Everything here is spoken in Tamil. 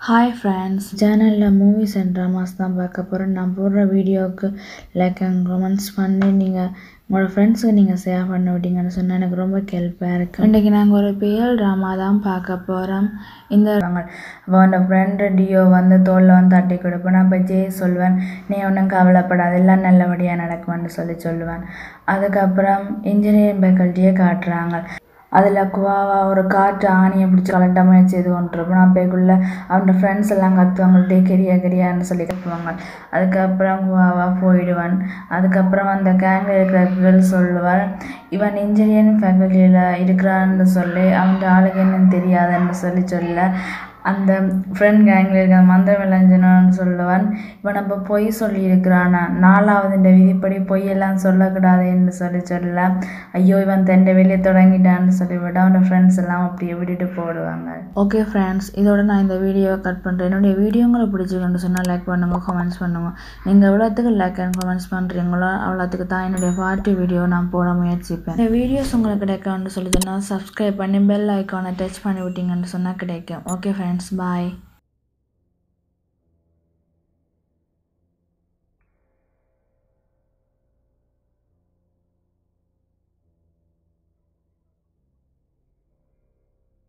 ஹாய் ஃப்ரெண்ட்ஸ் சேனலில் மூவிஸ் அண்ட் ட்ராமாஸ் தான் பார்க்க போகிறோம் நான் போடுற வீடியோவுக்கு லைக் அண்ட் கமெண்ட்ஸ் பண்ணி நீங்கள் உங்களோட ஃப்ரெண்ட்ஸுக்கு நீங்கள் ஷேர் பண்ண விட்டீங்கன்னு சொன்னால் எனக்கு ரொம்ப ஹெல்ப்பாக இருக்குது இன்றைக்கி நாங்கள் ஒரு பிஎல் ட்ராமா தான் பார்க்க போகிறோம் இந்த அப்போ அந்த ஃப்ரெண்டு டியோ வந்து தோளில் வந்து தட்டி கொடுப்பேன் நான் இப்போ ஜெய் சொல்வேன் நீ ஒன்றும் கவலைப்படாது எல்லாம் நல்லபடியாக நடக்கும்னு சொல்லி சொல்லுவேன் அதுக்கப்புறம் இன்ஜினியரிங் ஃபேக்கல்ட்டியே காட்டுறாங்க அதில் குவாவா ஒரு காற்று ஆணியை பிடிச்சி கலட்ட முயற்சி இது ஒன்றுருப்போம் நான் போய்க்குள்ள அவனோட ஃப்ரெண்ட்ஸ் எல்லாம் கத்துவாங்க டே கெரியா கெரியான்னு சொல்லி கத்துவாங்க அதுக்கப்புறம் குவாவா போயிடுவான் அதுக்கப்புறம் அந்த கேங்கில் இருக்கிற கேர்ள் சொல்லுவாள் இவன் இன்ஜினியரிங் ஃபேக்கல்ட்டியில் இருக்கிறான்னு சொல்லி அவன் ஆளுக்கு என்னன்னு தெரியாதுன்னு சொல்லி சொல்ல அந்த ஃப்ரெண்ட் கேங்கில் இருக்கிற மந்திர விளைஞ்சனன்னு சொல்லுவான் இவன் நம்ம பொய் சொல்லியிருக்கிறானா நாலாவது இந்த விதிப்படி பொய்யெல்லாம் சொல்லக்கூடாதுன்னு சொல்லி சொல்ல ஐயோ இவன் தண்டை வெளியே தொடங்கிட்டான்னு சொல்லிவிட்டு அவனோட ஃப்ரெண்ட்ஸ் எல்லாம் அப்படியே விட்டுட்டு போடுவாங்க ஓகே ஃப்ரெண்ட்ஸ் இதோட நான் இந்த வீடியோவை கட் பண்ணுறேன் என்னுடைய வீடியோ உங்களுக்கு பிடிச்சிருக்குன்னு சொன்னால் லைக் பண்ணுங்க கமெண்ட்ஸ் பண்ணுங்க நீங்கள் எவ்வளோத்துக்கு லைக் அண்ட் கமெண்ட்ஸ் பண்ணுறீங்களோ அவ்வளோத்துக்கு தான் என்னுடைய பார்ட்டி வீடியோ நான் போட முயற்சிப்பேன் இந்த வீடியோஸ் உங்களுக்கு கிடைக்கும்னு சொல்லி சொன்னால் சப்ஸ்கிரைப் பண்ணி பெல் ஐக்கானை டச் பண்ணி விட்டீங்கன்னு சொன்னால் கிடைக்கும் ஓகே ஃப்ரெண்ட்ஸ் பாய்